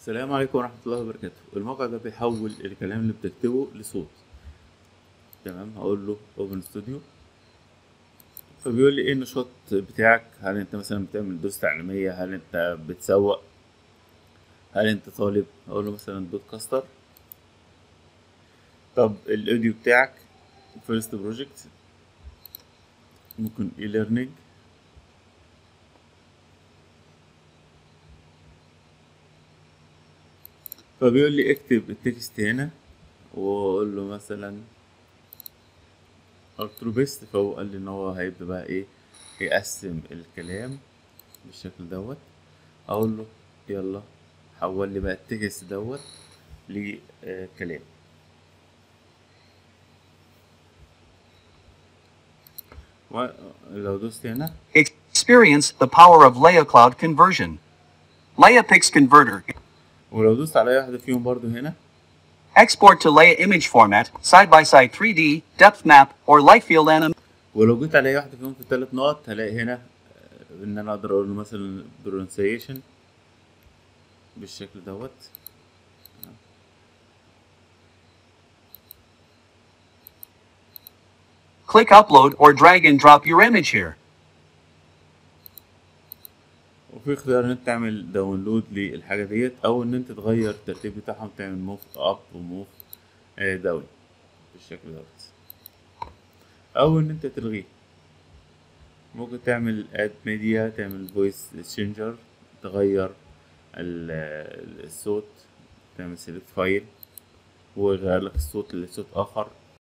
السلام عليكم ورحمة الله وبركاته الموقع ده بيحول الكلام اللي بتكتبه لصوت تمام هقول له اوبن ستوديو فبيقول لي ايه النشاط بتاعك هل انت مثلا بتعمل دروس تعليمية هل انت بتسوق هل انت طالب اقول له مثلا بودكاستر طب الاوديو بتاعك فيرست بروجكت ممكن اي ليرنينج فبيقول لي اكتب التكست هنا واقول له مثلا قلت له بيست فهو قال لي ان هو هيبدا بقى ايه يقسم الكلام بالشكل دوت اقول له يلا حول لي بقى التكست دوت لكلام ولو دوست هنا Experience the power of Leia Cloud conversion. Leia Pix Converter. ولو دوست على اي واحدة فيهم برضو هنا Export to Leia image format, side by side 3D, depth map, or light field anim. ولو جيت على اي واحدة فيهم في الثلاث نقط هلاقي هنا آه، ان انا اقدر اقول له مثلا pronunciation بالشكل دوت Click upload or drag and drop your image here. وفي اختيار ان انت تعمل داونلود للحاجة ديت او ان انت تغير الترتيب بتاعهم تعمل موف اب وموف داون بالشكل دوت او ان انت تلغيه ممكن تعمل اد ميديا تعمل فويس تشينجر تغير ال- الصوت تعمل سيلكت فايل ويغير لك الصوت لصوت اخر